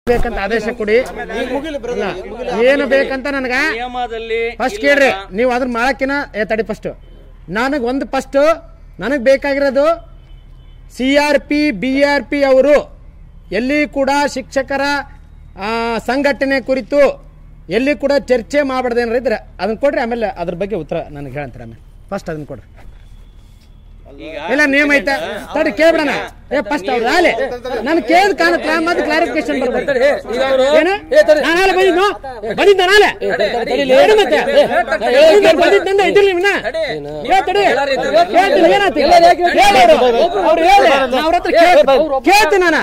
ಬೇಕಂತ ಆದೇಶ ಕೊಡಿ ಇಲ್ಲ, ಏನು ಬೇಕಂತ ನನಗ ನಿಯಮದಲ್ಲಿ ಫಸ್ಟ್ ಕೇಳ್ರಿ ನೀವು ಅದ್ರ ಮಾಡಕ್ಕಿನ ಏ ತಡಿ ಫಸ್ಟ್ ನನಗೆ ಒಂದು ಫಸ್ಟ್ ನನಗೆ ಬೇಕಾಗಿರೋದು C R P B R P ಅವರು ಎಲ್ಲಿ ಕೂಡ ಶಿಕ್ಷಕರ ಆ, ಸಂಘಟನೆ ಕುರಿತು ಎಲ್ಲಿ ಕೂಡ ಚರ್ಚೆ ಮಾಡಬಾರ್ದೇನಾರ ಇದ್ರೆ ಅದನ್ನ ಕೊಡ್ರಿ ಆಮೇಲೆ ಅದ್ರ ಬಗ್ಗೆ ಉತ್ತರ ನನಗೆ ಹೇಳಂತಾರೆ ಆಮೇಲೆ ಫಸ್ಟ್ ಅದನ್ನ ಕೊಡ್ರಿ ಇಲ್ಲ ನಿಯಮ ಐತೆ ತಡಿ ಕೇಳ್ಬಿಡಣ ಏ ಫಸ್ಟ್ ಅವ್ರು ಆಲೆ ನಾನು ಕೇಳಿದ ಕಾರಣಕ್ಕೆ ಮತ್ತೆ ಕ್ಲಾರಿಫಿಕೇಶನ್ ಬರ್ಬೇಕು ಏನು ನಾನು ನಾಳೆ ಬಂದಿದ್ದು ಬಂದಿದ್ದ ನಾಳೆ ಏನು ಮತ್ತೆ ನಾನು ಬಂದಿದ್ದಂದ ಇದ್ದಿಲ್ಲ ನಿಮ್ನ ಏ ತಡಿ ಕೇಳ್ತೀನಿ ಏನಾಯ್ತು ಹೇಳು ಅವ್ರು. ಅವ್ರು ಹೇಳಿ ನಾ ಅವ್ರ ಹತ್ರ ಕೇಳ್- ಕೇಳ್ತೀನಿ ನಾನು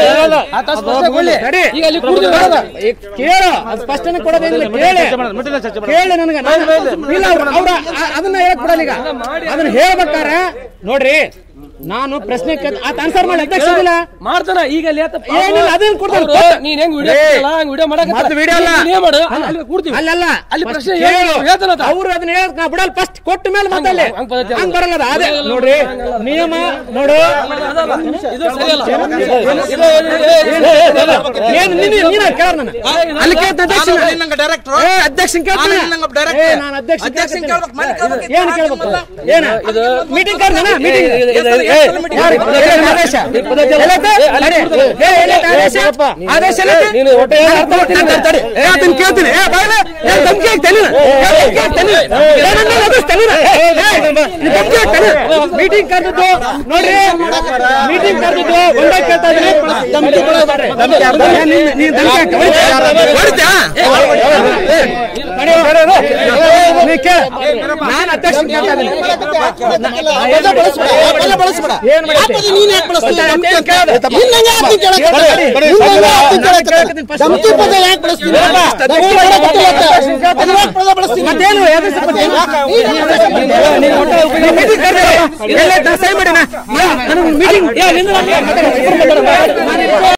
ತಡಿ ಈಗ ಕೇಳು ಅದು ಸ್ಪಷ್ಟನೆ ಕೊಡೋದೇನಿಲ್ಲ ಕೇಳಿ ಕೇಳಿ ನನಗೆ ನಾನು- ಇಲ್ಲ ಅವ್ರು ಅವ್ರ ಆ- ಅದನ್ನ ಹೇಳಕ್ ಬಿಡಲ್ಲ ಈಗ ಅದನ್ನ ಹೇಳ್ಬೇಕಾರೆ ನೋಡ್ರಿ ನಾನು ಪ್ರಶ್ನೆ ಕೇಳ್- ಆತ ಆನ್ಸರ್ ಮಾಡಿ ಅಧ್ಯಕ್ಷ ಇದಿಲ್ಲ ಮಾಡ್ತಾನ ಈಗ ಲೇತ ಏನಿಲ್ಲ ಅದನ್ನ ಕೊಡ್ತಾನೆ ಅವ್ರು ನೀನ್ ಹೆಂಗ್ ವಿಡಿಯೋ ಹಂಗ್ ವಿಡಿಯೋ ಮಾಡಕ್ ಮತ್ತೆ ವಿಡಿಯೋ ಅಲ್ಲ ಮಾಡು ಅಲ್ಲಿ ಕೂಡ್ತೀವಿ ಅಲ್ಲಲ್ಲ ಅಲ್ಲಿ first ಪ್ರಶ್ನೆ ಕೇಳು. ಹೇಳ್- ಹೇಳ್ತಾನ ಆತ. ಅವ್ರು ಅದನ್ನ ಹೇಳಕ್ ನಾ ಬಿಡಲ್ಲ ಫಸ್ಟ್ ಕೊಟ್ಟ ಮೇಲೆ ಮಾತಲ್ಲಿ ಹಂಗ್ ಪದ್ಧತಿ ಅಲ್ಲ. ಹಂಗ್ ಬರಲ್ಲ ಅದು. ಅದೇ ನೋಡ್ರಿ ನಿಯಮ ನೋಡು ಇದು ಸರಿಯಲ್ಲ ಏನ್ ನೀನು ನೀನ ಕೇಳ ನಾನು ಅಲ್ಲಿ ಕೇಳ್ತ ಅಧ್ಯಕ್ಷ ಏ ಅಧ್ಯಕ್ಷನ್ ಕೇಳ್ತಾನೆ ಏ ನಾನು ಅಧ್ಯಕ್ಷ ಅಧ್ಯಕ್ಷನ್ ಕೇಳ್ಬೇಕು, ಮನೆ ಕೇಳ್ಬೇಕು. ಏನ್ ಕೇಳ್ಬೇಕು ಏನ ಮೀಟಿಂಗ್ ಕರ್ದನ ಮೀಟಿಂಗ್ ಆದೇಶ ಎಲ್ಲೈತೆ? ನಡಿ. ಏ, ಎಲ್ಲೈತೆ ಆದೇಶ ಆದೇಶ ಎಲ್ಲೈತೆ? ನೀನು ಹೊಟ್ಟೆ ನಾನು ಅರ್ಥ ಮಾಡ್ತೀನಿ. ತಡಿ. ಏ, ಅದನ್ನ ಕೇಳ್ತೀನಿ ಏ ಬಾಯ್ಲೆ ಏ ಧಮ್ಕಿ ಹಾಕ್ತಾನೆ ಏ ಧಮ್ಕಿ ಹಾಕ್ತಾನೆ ಏ ನನ್ನ ಎದುರಿಸ್ತಾನೆ ಏ ಈ ಧಮ್ಕಿ ಹಾಕ್ತಾನೆ ಮೀಟಿಂಗ್ ಕರೆದಿದ್ದು ನೋಡ್ರಿ ಮೀಟಿಂಗ್ ಕರೆದಿದ್ದು ಒಂದೇ ಕೇಳ್ತಾ ಇದ್ದೀನಿ ಧಮ್ಕಿ ಕೊಡೋದಾರೆ ಏ, ನೀನ್- ನೀನ್ ಧಮ್ಕಿ ಹಾಕ್ತಾ ಹೊಡಿತ್ಯಾ? ನೀ ಕೇಳ ನಾನು ಅಧ್ಯಕ್ಷ ಕೇಳ್ತಾ ಇದ್ದೀನಿ ಏನ್ ಮಾಡ್ತಿ? ನೀನ್ ಯಾಕೆ ಬಳಸ್ತೀಯ? ಮತ್ತೆ ಅದೇನ್ ಕೇಳ್ದೆ? ನಿನ್ನ ಯಾಕೆ ನೀನ್ ಕೇಳಕ್ಕೆ ಬಡಿ, ಹೋಗ್ತೀಯ? ಬಡಿ. ನಿನ್ನ ಯಾಕೆ ನಾನು ನೀನ್ ಕೇಳಕ್ಕೆ ಕೇಳ್ತೀನಿ first. ಧಮ್ಕಿ ಪದ ಯಾಕೆ ಬಳಸ್ತೀಯ? ಬಾ. ಧಮ್ಕಿ ಪದ ಗೊತ್ತಿಲ್ಲ ಅಂತ. ಅದು ಯಾಕೆ ಪದ ಬಳಸ್ತೀಯ? ಮತ್ತೇನು ಎದುರು ಸ್ವಲ್ಪ ನೀನು ಒಟ್ಟು ಮೀಟಿಂಗ್ ಕರೆದೆ ಎಲ್ಲ ಸೈ ಮಾಡಿ ನನಗೆ ಮೀಟಿಂಗ್